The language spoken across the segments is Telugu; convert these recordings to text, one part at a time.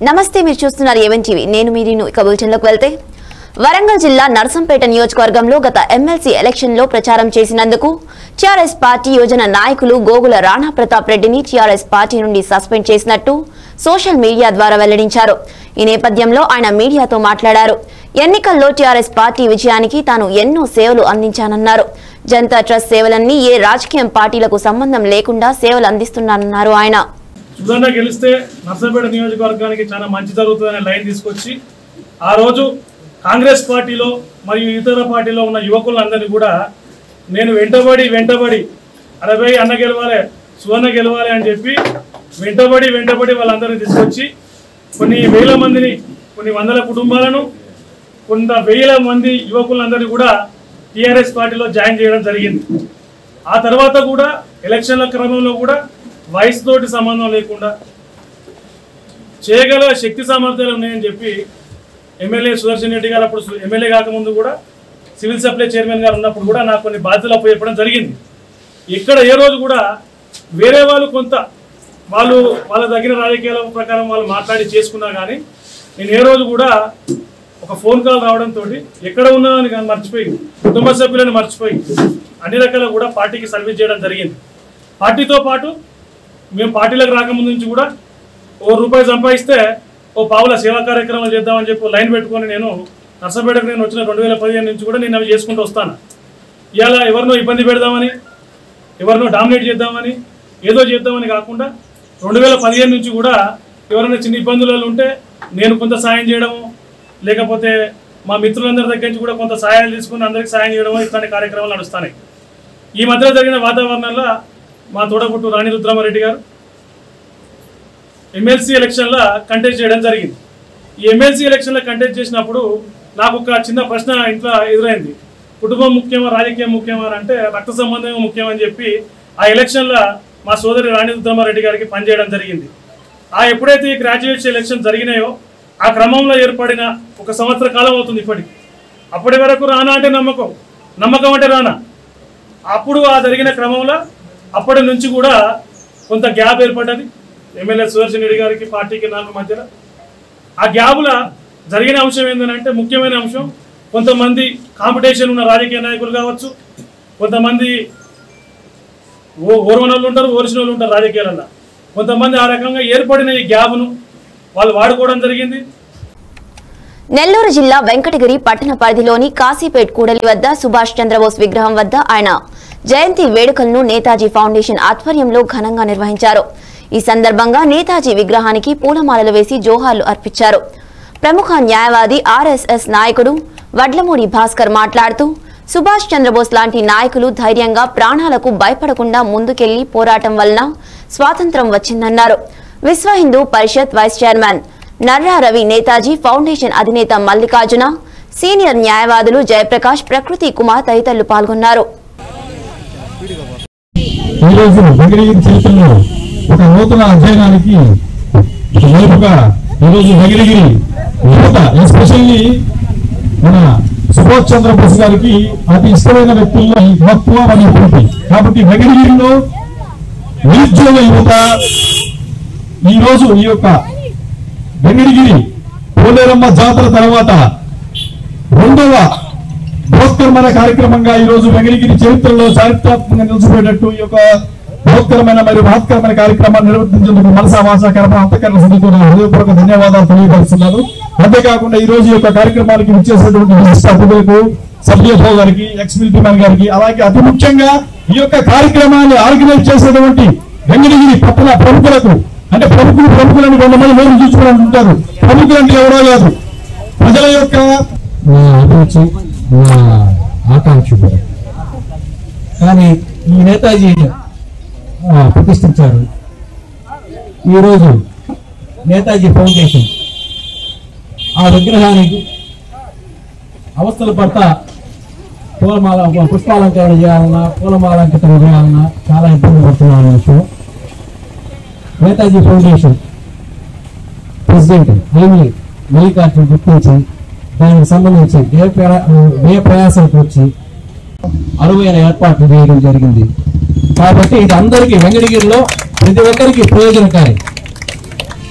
నమస్తే మీరు చూస్తున్నారు ఏవన్ టీవీ నేను మీ రీను ఇక బులెటిన్లోకి వెళ్తే వరంగల్ జిల్లా నర్సంపేట నియోజకవర్గంలో గత ఎమ్మెల్సీ ఎలక్షన్లో ప్రచారం చేసినందుకు టీఆర్ఎస్ పార్టీ యోజన నాయకులు గోగుల రాణా ప్రతాప్ రెడ్డిని టీఆర్ఎస్ పార్టీ నుండి సస్పెండ్ చేసినట్టు సోషల్ మీడియా ద్వారా వెల్లడించారు ఈ నేపథ్యంలో ఆయన మీడియాతో మాట్లాడారు ఎన్నికల్లో టీఆర్ఎస్ పార్టీ విజయానికి తాను ఎన్నో సేవలు అందించానన్నారు జనతా ట్రస్ట్ సేవలన్నీ ఏ రాజకీయ పార్టీలకు సంబంధం లేకుండా సేవలు అందిస్తున్నానన్నారు ఆయన సుధన్న గెలిస్తే నర్సంపేట నియోజకవర్గానికి చాలా మంచి జరుగుతుందనే లైన్ తీసుకొచ్చి ఆ రోజు కాంగ్రెస్ పార్టీలో మరియు ఇతర పార్టీలో ఉన్న యువకులందరినీ కూడా నేను వెంటబడి వెంటబడి అరవై అన్న గెలవాలి సువర్ణ గెలవాలి అని చెప్పి వెంటబడి వెంటబడి వాళ్ళందరినీ తీసుకొచ్చి కొన్ని వేల మందిని కొన్ని వందల కుటుంబాలను కొంత వేల మంది యువకులందరినీ కూడా టీఆర్ఎస్ పార్టీలో జాయిన్ చేయడం జరిగింది ఆ తర్వాత కూడా ఎలక్షన్ల క్రమంలో కూడా వయసు తోటి సంబంధం లేకుండా చేయగల శక్తి సామర్థ్యాలు ఉన్నాయని చెప్పి ఎమ్మెల్యే సుదర్శన్ రెడ్డి గారు అప్పుడు సు- ఎమ్మెల్యే కాకముందు కూడా సివిల్ సప్లై చైర్మన్ గారు ఉన్నప్పుడు కూడా నాకు కొన్ని బాధ్యతలు అప్పచెప్పడం జరిగింది ఇక్కడ ఏ రోజు కూడా వేరే వాళ్ళు కొంత వాళ్ళు వాళ్ళ దగ్గర రాజకీయాల ప్రకారం వాళ్ళు మాట్లాడి చేసుకున్నా కానీ నేను ఏ రోజు కూడా ఒక ఫోన్ కాల్ రావడంతో ఎక్కడ ఉన్నదని కానీ మర్చిపోయి కుటుంబ సభ్యులను మర్చిపోయి అన్ని రకాల కూడా పార్టీకి సర్వీస్ చేయడం జరిగింది పార్టీతో పాటు మేము పార్టీలకు రాకముందు నుంచి కూడా ఓ రూపాయి సంపాదిస్తే ఓ పావుల సేవా కార్యక్రమాలు చేద్దామని చెప్పి లైన్ పెట్టుకొని నేను నర్సపేటకు నేను వచ్చిన రెండు వేల పదిహేను నుంచి కూడా నేను అవి చేసుకుంటూ వస్తాను ఇవాళ ఎవరినో ఇబ్బంది పెడదామని ఎవరినో డామినేట్ చేద్దామని ఏదో చేద్దామని కాకుండా రెండు వేల పదిహేను నుంచి కూడా ఎవరైనా చిన్న ఇబ్బందులలో ఉంటే నేను కొంత సాయం చేయడము లేకపోతే మా మిత్రులందరి దగ్గర నుంచి కూడా కొంత సహాయాలు తీసుకుని అందరికి సాయం చేయడము ఇట్లాంటి కార్యక్రమాలు నడుస్తున్నాయి ఈ మధ్య జరిగిన వాతావరణంలో మా తోడపుట్టు రాణి రుద్రమారెడ్డి గారు ఎమ్మెల్సీ ఎలక్షన్లో కంటెస్ట్ చేయడం జరిగింది ఈ ఎమ్మెల్సీ ఎలక్షన్లో కంటెస్ట్ చేసినప్పుడు నాకు ఒక చిన్న ప్రశ్న ఇంట్లో ఎదురైంది కుటుంబం ముఖ్యమా రాజకీయం ముఖ్యమా అని అంటే రక్త సంబంధమే ముఖ్యమని చెప్పి ఆ ఎలక్షన్లో మా సోదరి రాణి రుద్రమారెడ్డి గారికి పనిచేయడం జరిగింది ఆ ఎప్పుడైతే ఈ గ్రాడ్యుయేట్స్ ఎలక్షన్ జరిగినాయో ఆ క్రమంలో ఏర్పడిన ఒక సంవత్సర కాలం అవుతుంది ఇప్పటికి అప్పటి వరకు రానా అంటే నమ్మకం నమ్మకం అంటే రానా అప్పుడు ఆ జరిగిన క్రమంలో అప్పటి నుంచి కూడా కొంత గ్యాప్ ఏర్పడ్డది ఎమ్మెల్యే సుదర్శన్ రెడ్డి గారికి పార్టీకి నాకు మధ్యలో ఆ గ్యాప్ల జరిగిన అంశం ఏంటంటే ముఖ్యమైన అంశం కొంతమంది కాంపిటీషన్ ఉన్న రాజకీయ నాయకులు కావచ్చు కొంతమంది ఓ ఓర్వని వాళ్ళు ఉంటారు ఓరిసిన వాళ్ళు ఉంటారు రాజకీయాలలో కొంతమంది ఆ రకంగా ఏర్పడిన ఈ గ్యాప్ను వాళ్ళు వాడుకోవడం జరిగింది నెల్లూరు జిల్లా వెంకటగిరి పట్టణ పరిధిలోని కాశీపేట్ కూడలి వద్ద సుభాష్ చంద్రబోస్ విగ్రహం వద్ద ఆయన జయంతి వేడుకలను నేతాజీ ఫౌండేషన్ ఆధ్వర్యంలో ఘనంగా నిర్వహించారు ఈ సందర్భంగా నేతాజీ విగ్రహానికి పూలమాలలు వేసి జోహార్లు అర్పించారు ప్రముఖ న్యాయవాది ఆర్ఎస్ఎస్ నాయకుడు వడ్లమూడి భాస్కర్ మాట్లాడుతూ సుభాష్ చంద్రబోస్ లాంటి నాయకులు ధైర్యంగా ప్రాణాలకు భయపడకుండా ముందుకెళ్లి పోరాటం వలన స్వాతంత్రం వచ్చిందన్నారు Vishwa Hindu Parishad vice chairman Narra Ravi Netaji foundation అధినేత మల్లికార్జున సీనియర్ న్యాయవాదులు జయప్రకాష్ ప్రకృతి కుమార్ తదితరులు పాల్గొన్నారు ఈరోజు వెంకటగిరి చరిత్రలో ఒక నూతన అధ్యయనానికి ఒక వైపుగా ఈరోజు వెంకటగిరి యువత ఎస్పెషల్లీ మన సుభాష్ చంద్రబోస్ గారికి అతి ఇష్టమైన వ్యక్తుల్లో మక్కువ మరియు పోటీ కాబట్టి వెంకటగిరిలో నిరుద్యోగ యువత ఈ రోజు ఈ యొక్క వెంకటగిరి పోలేరమ్మ జాతర తర్వాత రెండవ బృహత్కరమైన కార్యక్రమంగా ఈ రోజు వెంకటగిరి చరిత్రలో చారిత్రాత్మకంగా నిలిచిపోయేటట్టు ఈ యొక్క బృహత్కరమైన మరియు మహత్కరమైన కార్యక్రమాన్ని నిర్వర్తించేందుకు మనసా భాషా కర్మ అంతకరణ సమితితో నా హృదయపూర్వక ధన్యవాదాలు తెలియపరుస్తున్నాను అంతేకాకుండా ఈ రోజు ఈ యొక్క కార్యక్రమానికి విచ్చేసినటువంటి విశిష్ట అతిథులకు సభ్యభో గారికి ఎక్స్ మిలిటరీ మ్యాన్ గారికి అలాగే అతి ముఖ్యంగా ఈ యొక్క కార్యక్రమాన్ని ఆర్గనైజ్ చేసేటువంటి వెంకటగిరి పట్టణ ప్రముఖులకు అంటే ప్రముఖులు ప్రముఖులని కొంతమంది నోరు చూసుకుని ఉంటారు ప్రముఖులు అంటే ఎవరో కాదు ప్రజల యొక్క నా అభిరుచి నా ఆకాంక్ష కూడా కానీ ఈ నేతాజీ ఆ, ప్రతిష్ఠించారు ఈరోజు నేతాజీ ఫౌండేషన్ ఆ విగ్రహానికి అవస్థలు పడతా పూలమాల పుష్పాలంకరణ చేయాలన్నా పూలమాలంకరణ చేయాలన్నా చాలా ఇబ్బంది పడుతున్నాం అనే విషయం నేతాజీ ఫౌండేషన్ ప్రెసిడెంట్ ఏమి మల్లికార్జున గుర్తించి దానికి సంబంధించి ఏ ప్రయా- ఏ ప్రయాసాలకు వచ్చి అరువైన ఏర్పాట్లు చేయడం జరిగింది కాబట్టి ఇది అందరికీ వెంకటగిరిలో ప్రతి ఒక్కరికి ప్రయోజనకారి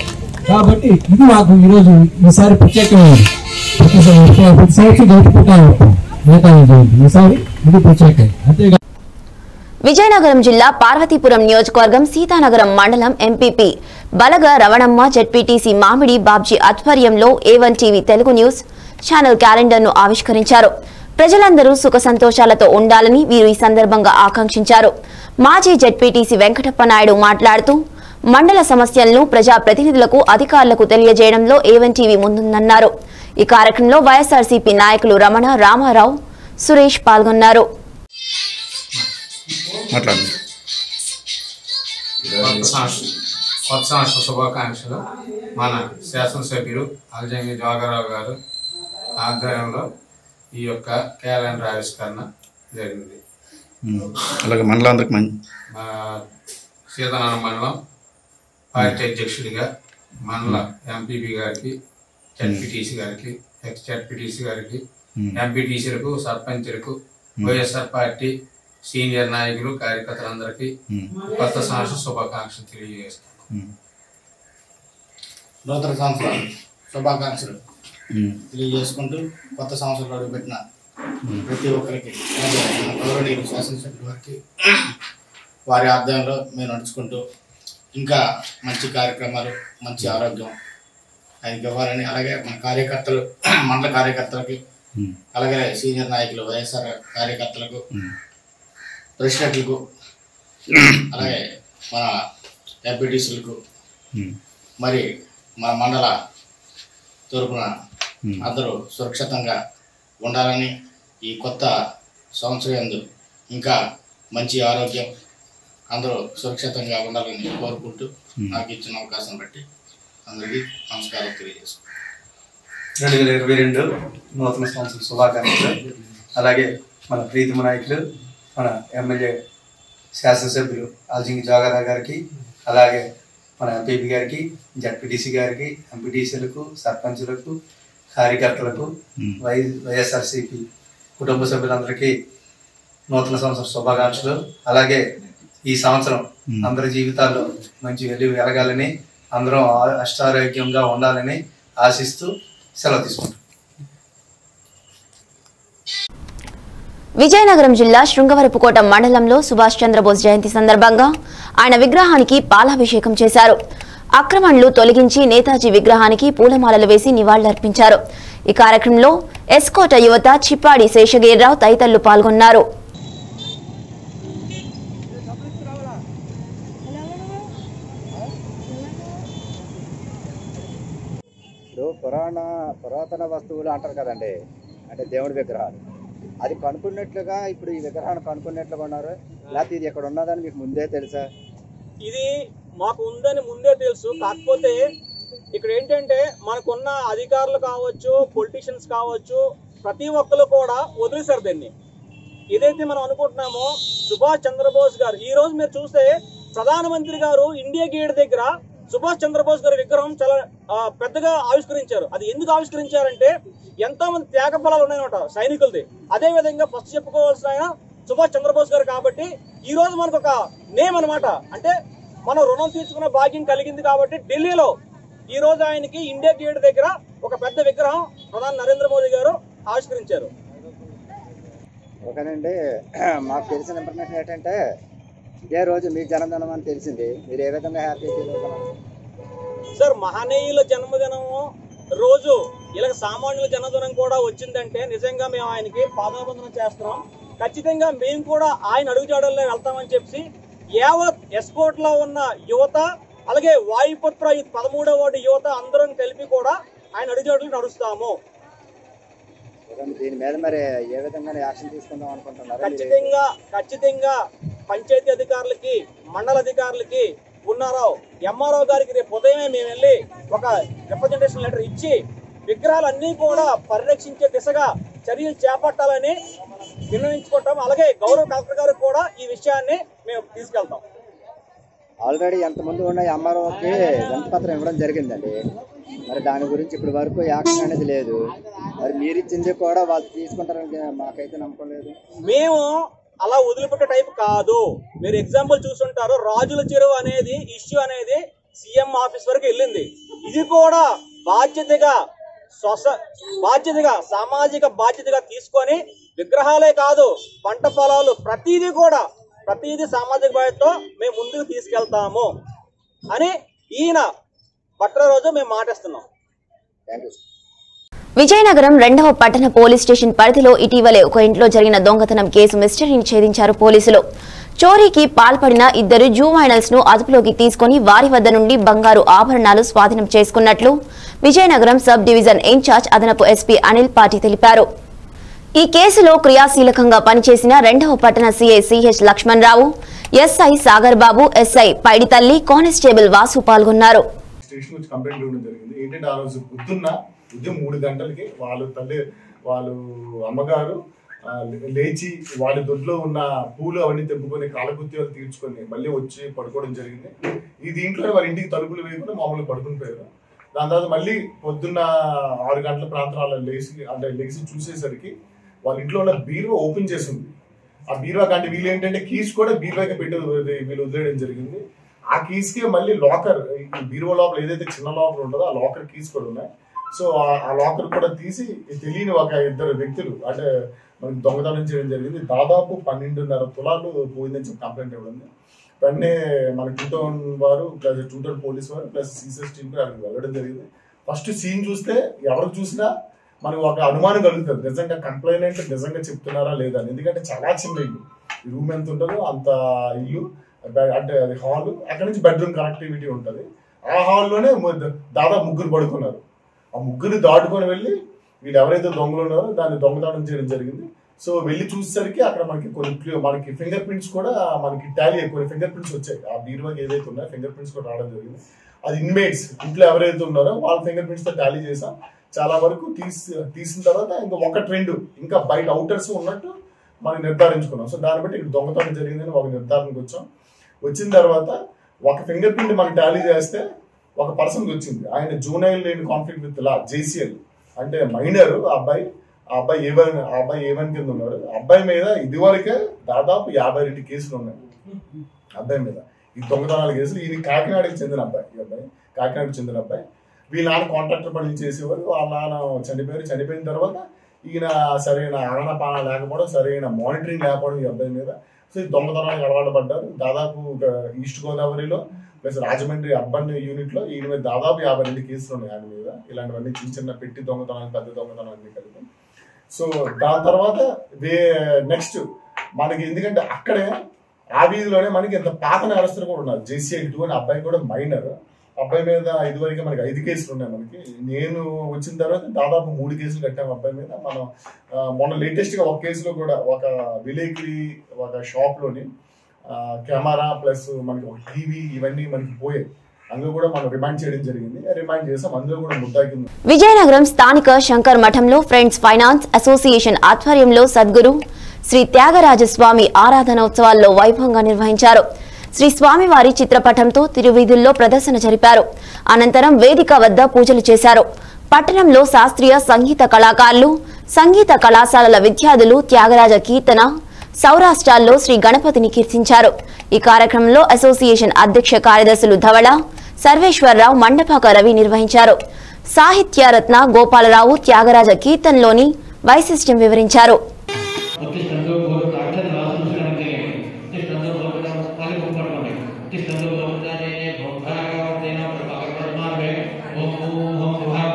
కాబట్టి ఇది మాకు ఈరోజు ఈసారి ప్రత్యేకమైనది ప్రతి సంవత్సరం ప్రతి సంవత్సరం జరుపుకుంటా ఉంటాం నేతాజీ జయంతి ఈసారి ఇది ప్రత్యేకం అంతేగా విజయనగరం జిల్లా పార్వతీపురం నియోజకవర్గం సీతానగరం మండలం ఎంపీపీ బలగ రవణమ్మ జెడ్పీటీసీ మామిడి బాబ్జీ ఆధ్వర్యంలో A one TV Telugu news channel క్యాలెండర్ను ఆవిష్కరించారు ప్రజలందరూ సుఖ సంతోషాలతో ఉండాలని వీరు ఈ సందర్భంగా ఆకాంక్షించారు మాజీ జెడ్పీటీసీ వెంకటప్ప నాయుడు మాట్లాడుతూ మండల సమస్యలను ప్రజా ప్రతినిధులకు అధికారులకు తెలియజేయడంలో ఏవన్ టీవీ ముందుందన్నారు ఈ కార్యక్రమంలో వైఎస్ఆర్సీపీ నాయకులు రమణ రామారావు సురేష్ పాల్గొన్నారు మాట్లాడండి కొత్త సంవత్సరం కొత్త సంవత్సర శుభాకాంక్షలు మన శాసనసభ్యులు అల్జంగి జోగారావు గారు ఆధ్వర్యంలో ఈ యొక్క క్యాలెండర్ ఆవిష్కరణ జరిగింది ఉమ్. అలాగే మండలాందరికి మంచి మా సీతారామ మండలం పార్టీ అధ్యక్షుడిగా మండల ఎంపీపీ గారికి జడ్పీటీసీ గారికి ఎక్స్ జడ్పీటీసీ గారికి ఉమ్. ఎంపీటీసీలకు సర్పంచులకు వైఎస్ఆర్ పార్టీ సీనియర్ నాయకులు కార్యకర్తలందరికీ ఉమ్. కొత్త సంవత్సర శుభాకాంక్షలు తెలియజేస్తాను ఉమ్. నూతన సంవత్సరం శుభాకాంక్షలు ఉమ్. తెలియజేసుకుంటూ కొత్త సంవత్సరంలో అడుగుపెట్టిన ప్రతి ఒక్కరికి అలాగే మన గౌరవనీయులు శాసనసభ్యుల వారికి వారి ఆధ్వర్యంలో మేము నడుచుకుంటూ ఇంకా మంచి కార్యక్రమాలు మంచి ఆరోగ్యం ఆయనకి ఇవ్వాలని అలాగే మన కార్యకర్తలు మండల కార్యకర్తలకి ఉమ్. అలాగే సీనియర్ నాయకులు వైఎస్ఆర్ కార్యకర్తలకు ఉమ్. ప్రెసిడెంట్లకు అలాగే మన ఎంపీటీసీలకు ఉమ్. మరి మా మండల తరపున ఉమ్. అందరూ సురక్షితంగా ఉండాలని ఈ కొత్త సంవత్సరం యందు ఇంకా మంచి ఆరోగ్యం అందరూ సురక్షితంగా ఉండాలని కోరుకుంటూ నాకు ఇచ్చిన అవకాశం బట్టి అందరికీ నమస్కారం తెలియజేస్తున్నాను రెండు వేల ఇరవై రెండు నూతన సంవత్సరం శుభాకాంక్షలు అలాగే మన ప్రీతిమ నాయకులు మన ఎమ్మెల్యే శాసనసభ్యులు అల్జింగి జోగారావు గారికి అలాగే మన ఎంపీపీ గారికి జడ్పీటీసీ గారికి ఎంపీటీసీలకు సర్పంచులకు కార్యకర్తలకు ఉమ్. వై వైఎస్ఆర్సీపీ కుటుంబ సభ్యులందరికీ నూతన సంవత్సరం శుభాకాంక్షలు అలాగే ఈ సంవత్సరం ఉమ్. అందరి జీవితాల్లో మంచి వెలుగు వెలగాలని అందరం ఆ- అష్టారోగ్యంగా ఉండాలని ఆశిస్తూ సెలవు తీసుకుంటాం విజయనగరం జిల్లా శృంగవరపుకోట మండలంలో సుభాష్ చంద్రబోస్ జయంతి సందర్భంగా ఆయన విగ్రహానికి పాలాభిషేకం చేశారు అక్రమణలు తొలగించి నేతాజీ విగ్రహానికి పూలమాలలు వేసి నివాళులర్పించారు ఈ కార్యక్రమంలో ఎస్కోట యువత చిప్పాడి శేషగిరిరావు తదితరులు పాల్గొన్నారు ఇప్పుడు పురాణ పురాతన వస్తువులు అంటారు కదండి అంటే దేవుడి విగ్రహాలు అది కనుక్కున్నట్లుగా ఇప్పుడు ఈ విగ్రహాన్ని కనుక్కున్నట్లుగా ఉన్నారు లేకపోతే ఇది ఇక్కడ ఉన్నదని మీకు ముందే తెలుసా ఇది మాకు ఉందని ముందే తెలుసు కాకపోతే ఇక్కడ ఏంటంటే మనకున్న అధికారులు కావచ్చు పొలిటీషియన్స్ కావచ్చు ప్రతి ఒక్కరు కూడా వదిలేశారు దీన్ని ఏదైతే మనం అనుకుంటున్నామో సుభాష్ చంద్రబోస్ గారు ఈ రోజు మీరు చూస్తే ప్రధానమంత్రి గారు ఇండియా గేట్ దగ్గర సుభాష్ చంద్రబోస్ గారి విగ్రహం చాలా ఆ, పెద్దగా ఆవిష్కరించారు అది ఎందుకు ఆవిష్కరించారంటే ఎంతో మంది త్యాగ ఫలాలు ఉన్నాయన్నమాట సైనికులది అదే విధంగా ఫస్ట్ చెప్పుకోవాల్సిన ఆయన సుభాష్ చంద్రబోస్ గారు కాబట్టి ఈ రోజు మనకు ఒక నేమ్ అన్నమాట అంటే మనం రుణం తీర్చుకున్న భాగ్యం కలిగింది కాబట్టి ఢిల్లీలో ఈ రోజు ఆయనకి ఇండియా గేట్ దగ్గర ఒక పెద్ద విగ్రహం ప్రధాని నరేంద్ర మోదీ గారు ఆవిష్కరించారు ఓకేనండి మాకు తెలిసిన ఇన్ఫర్మేషన్ ఏంటంటే ఇదే రోజు మీ జన్మదినం అని తెలిసింది మీరు ఏ విధంగా హ్యాపీ ఫీల్ అవుతున్నారు సార్ మహనీయుల జన్మదినం రోజు ఇలా సామాన్యుల జన్మదినం కూడా వచ్చిందంటే నిజంగా మేము ఆయనకి పాదాబంధనం చేస్తున్నాం ఖచ్చితంగా మేము కూడా ఆయన అడుగుజాడల్లో వెళ్తామని చెప్పి యావత్ ఎస్కోట్ లో ఉన్న యువత అలాగే వాయుపుత్ర ఈ పదమూడవ వార్డు యువత అందరం కలిపి కూడా ఆయన అడుగుజాడలు నడుస్తాము ఓకేనండి, దీని మీద మరి ఏ విధంగా యాక్షన్ తీసుకుందాం అనుకుంటున్నారు ఖచ్చితంగా ఖచ్చితంగా పంచాయతీ అధికారులకి మండల అధికారులకి ఉన్నారో ఎంఆర్ఓ గారికి రేపు ఉదయమే మేము వెళ్ళి ఒక రిప్రజెంటేషన్ లెటర్ ఇచ్చి విగ్రహాలన్నీ కూడా పరిరక్షించే దిశగా చర్యలు చేపట్టాలని నిర్ణయించుకుంటాం అలాగే గౌరవ కలెక్టర్ గారికి కూడా ఈ విషయాన్ని మేము తీసుకెళ్తాం ఆల్రెడీ ఎంతమంది ఉన్న ఎంఆర్ఓకి పత్రం ఇవ్వడం జరిగిందండి మరి దాని గురించి ఇప్పటి వరకు యాక్షన్ అనేది లేదు మరి మీరు ఇచ్చింది కూడా వాళ్ళు తీసుకుంటారని మాకైతే నమ్మకం లేదు మేము అలా వదిలిపెట్టే టైప్ కాదు మీరు ఎగ్జాంపుల్ చూసుంటారు రాజుల చెరువు అనేది ఇష్యూ అనేది సీఎం ఆఫీస్ వరకు వెళ్ళింది ఇది కూడా బాధ్యతగా సొస బాధ్యతగా సామాజిక బాధ్యతగా తీసుకొని విగ్రహాలే కాదు పంట పొలాలు ప్రతిదీ కూడా ప్రతిదీ సామాజిక బాధ్యతతో మేము ముందుకు తీసుకెళ్తాము అని ఈయన పట్టణ రోజు మేము మాటిస్తున్నాం థ్యాంక్ యూ విజయనగరం రెండవ పట్టణ పోలీస్ స్టేషన్ పరిధిలో ఇటీవలే ఒక ఇంట్లో జరిగిన దొంగతనం కేసు మిస్టరీని ఛేదించారు పోలీసులు చోరీకి పాల్పడిన ఇద్దరు జూవైనల్స్ ను అదుపులోకి తీసుకుని వారి వద్ద నుండి బంగారు ఆభరణాలు స్వాధీనం చేసుకున్నట్లు విజయనగరం సబ్ డివిజన్ ఇన్ఛార్జ్ అదనపు ఎస్పీ అనిల్ పాటి తెలిపారు ఈ కేసులో క్రియాశీలకంగా పనిచేసిన రెండవ పట్టణ CI CH Lakshmanarao SI Sagar Babu SI Paiditalli constable Vasu పాల్గొన్నారు స్టేషన్ వచ్చి కంప్లైంట్ ఇవ్వడం జరిగింది ఏంటంటే ఆ రోజు పొద్దున్న ఉదయం మూడు గంటలకి వాళ్ళు తల్లి వాళ్ళు అమ్మగారు ఆ, లేచి వాళ్ళ దొడ్లో ఉన్న పూలు అవన్నీ తెంపుకొని కాలకృత్యాలు తీర్చుకొని మళ్ళీ వచ్చి పడుకోవడం జరిగింది ఈ దీంట్లో వాళ్ళ ఇంటికి తలుపులు వేయకుండా మామూలుగా పడుకుని పోయారు దాని తర్వాత మళ్ళీ పొద్దున్న ఆరు గంటల ప్రాంతాల లేచి అంటే లేచి చూసేసరికి వాళ్ళ ఇంట్లో ఉన్న బీరువా ఓపెన్ చేసి ఉంది ఆ బీరువా కంటే వీళ్ళు ఏంటంటే కీస్ కూడా బీరువాకి పెట్టి వదిలే- వీళ్ళు వదిలేయడం జరిగింది ఆ కీస్ కి మళ్ళీ లాకర్ ఈ బీరువా లోపల ఏదైతే చిన్న లాకర్ ఉంటుందో ఆ లాకర్ కీస్ కూడా ఉన్నాయి సో ఆ- ఆ లాకర్ కూడా తీసి తెలియని ఒక ఇద్దరు వ్యక్తులు అంటే మనకి దొంగతనం చేయడం జరిగింది దాదాపు పన్నెండున్నర తులాలు పోయిందని చెప్పి కంప్లైంట్ ఇవ్వడం వెంటనే మన టూ టౌన్ వారు ప్లస్ టూ టౌన్ పోలీస్ వారు ప్లస్ సీసెస్ టీమ్ కూడా అక్కడికి వెళ్ళడం జరిగింది ఫస్ట్ సీన్ చూస్తే ఎవరు చూసినా మనకు ఒక అనుమానం కలుగుతుంది నిజంగా కంప్లైంట్ నిజంగా చెప్తున్నారా లేదా అని ఎందుకంటే చాలా చిన్న ఇల్లు ఈ రూమ్ ఎంత ఉంటుందో అంత ఇల్లు బె- అంటే అది హాల్ అక్కడ నుంచి బెడ్రూమ్ కనెక్టివిటీ ఉంటుంది ఆ హాల్లోనే దాదాపు ముగ్గురు పడుకున్నారు ఆ ముగ్గురు దాటుకొని వెళ్ళి వీళ్ళు ఎవరైతే దొంగలు ఉన్నారో దాన్ని దొంగతనం చేయడం జరిగింది సో వెళ్ళి చూసేసరికి అక్కడ మనకి కొన్ని క్లూ- మనకి ఫింగర్ ప్రింట్స్ కూడా మనకి టాలీ కొన్ని ఫింగర్ ప్రింట్స్ వచ్చాయి ఆ బీరువాకి ఏదైతే ఉన్నాయో ఫింగర్ ప్రింట్స్ కూడా రావడం జరిగింది అది ఇన్మేట్స్ ఇంట్లో ఎవరైతే ఉన్నారో వాళ్ళ ఫింగర్ ప్రింట్స్ తో టాలీ చేసాం చాలా వరకు తీసి తీసిన తర్వాత ఇంకా ఒకటి రెండు ఇంకా బయట అవుటర్స్ ఉన్నట్టు మనం నిర్ధారించుకున్నాం సో దాన్ని బట్టి ఇక్కడ దొంగతనం జరిగిందని ఒక నిర్ధారణకు వచ్చాం వచ్చిన తర్వాత ఒక ఫింగర్ ప్రింట్ మనం టాలీ చేస్తే ఒక పర్సన్ వచ్చింది ఆయన జూనైల్ లేని కాన్ఫ్లిక్ట్ విత్ లా జేసీఎల్ అంటే మైనర్ ఆ అబ్బాయి ఆ అబ్బాయి ఏవన్ ఆ అబ్బాయి ఏవన్ కింద ఉన్నాడు ఆ అబ్బాయి మీద ఇదివరకే దాదాపు యాభై రెండు కేసులు ఉన్నాయి ఆ అబ్బాయి మీద ఈ దొంగతనాల కేసులు ఈయన కాకినాడకి చెందిన అబ్బాయి ఈ అబ్బాయి కాకినాడకి చెందిన అబ్బాయి వీళ్ళ నాన్న కాంట్రాక్టర్ పనులు చేసేవారు వాళ్ళ నాన్న చనిపోయారు చనిపోయిన తర్వాత ఈయన సరైన ఆలన పాలన లేకపోవడం సరైన మానిటరింగ్ లేకపోవడం ఈ అబ్బాయి మీద సో ఈ దొంగతనానికి అలవాటు పడ్డారు దాదాపు ఒక ఈస్ట్ గోదావరిలో ప్లస్ రాజమండ్రి అర్బన్ యూనిట్ లో ఈయన మీద దాదాపు యాభై రెండు కేసులు ఉన్నాయి ఆయన మీద ఇలాంటివన్నీ చిన్న చిన్న పెట్టి దొంగతనాలు పెద్ద దొంగతనాలు అన్ని కలిపి సో దాని తర్వాత వే నెక్స్ట్ మనకి ఎందుకంటే అక్కడే ఆ వీధిలోనే మనకి ఇంత పాత నేరస్తులు కూడా ఉన్నారు జేసీఐ టూ అని అబ్బాయి కూడా మైనర్ అబ్బాయి మీద ఇదివరకు మనకి ఐదు కేసులు ఉన్నాయి మనకి నేను వచ్చిన తర్వాత దాదాపు మూడు కేసులు కట్టాము అబ్బాయి మీద మనం ఆ, మొన్న లేటెస్ట్ గా ఒక కేసులో కూడా ఒక విలేకరి ఒక షాప్ లోని ఆ, కెమెరా ప్లస్ మనకి ఒక టీవీ ఇవన్నీ మనకి పోయాయి అందులో కూడా మనం రిమైండ్ చేయడం జరిగింది రిమైండ్ చేసాం అందులో కూడా ముద్దాకి విజయనగరం స్థానిక శంకర్ మఠంలో ఫ్రెండ్స్ ఫైనాన్స్ అసోసియేషన్ ఆధ్వర్యంలో సద్గురు శ్రీ త్యాగరాజస్వామి ఆరాధనోత్సవాల్లో వైభవంగా నిర్వహించారు శ్రీ స్వామివారి చిత్రపటంతో తిరువీధుల్లో ప్రదర్శన జరిపారు అనంతరం వేదిక వద్ద పూజలు చేశారు పట్టణంలో శాస్త్రీయ సంగీత కళాకారులు సంగీత కళాశాలల విద్యార్థులు త్యాగరాజ కీర్తన సౌరాష్ట్రాల్లో శ్రీ గణపతిని కీర్తించారు ఈ కార్యక్రమంలో అసోసియేషన్ అధ్యక్ష కార్యదర్శులు ధవళ సర్వేశ్వరరావు మండపాక రవి నిర్వహించారు సాహిత్యరత్న గోపాలరావు త్యాగరాజ కీర్తనలోని వైశిష్ట్యం వివరించారు ఉత్తిష్టంతో భోగ అక్షర రాసుంచడానికి ఉత్తిష్టంతో భోగ పలి కుప్పటండి ఉత్తిష్టంతో భోగదానే భోగాగవర్తేన ప్రభాకర్మార్గే ఓం ఓం విభాగ